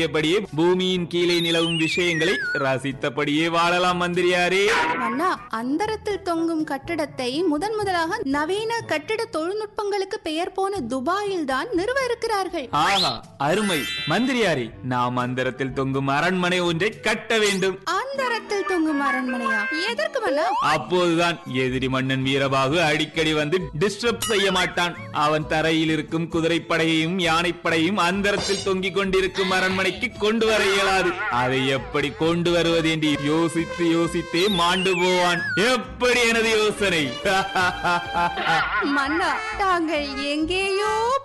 அப்படியே பூமியின் கீழே நிலவும் விஷயங்களை ரசித்தபடியே வாழலாம் மந்திரியாரே மன்னா அந்தரத்தில் தொங்கும் கட்டிடத்தை முதன் முதலாக நவீன கட்டிட தொழில்நுட்பங்களுக்கு பெயர் போன துபாயில் தான் நிறுவ இருக்கிறார்கள் ஆஹா அருமை மந்திரியாரே நாம் அந்தரத்தில் தொங்கும் அரண்மனை ஒன்றை கட்ட வேண்டும் அந்தரத்தில் தொங்கும் அரண்மனையா எதற்கு மன்னா அப்போதுதான் எதிரி மன்னன் வீரபாகு அடிக்கடி வந்து டிஸ்டர்ப் செய்ய மாட்டான் அவன் தரையில் இருக்கும் குதிரைப்படையையும் யானைப்படையும் அந்தரத்தில் தொங்கிக் கொண்டிருக்கும் அரண்மனைக்கு கொண்டு வர இயலாது அதை எப்படி கொண்டு வருவது என்று யோசித்து யோசித்தே மாண்டு போவான் எப்படி எனது யோசனை மன்னா தாங்கள் எங்கேயோ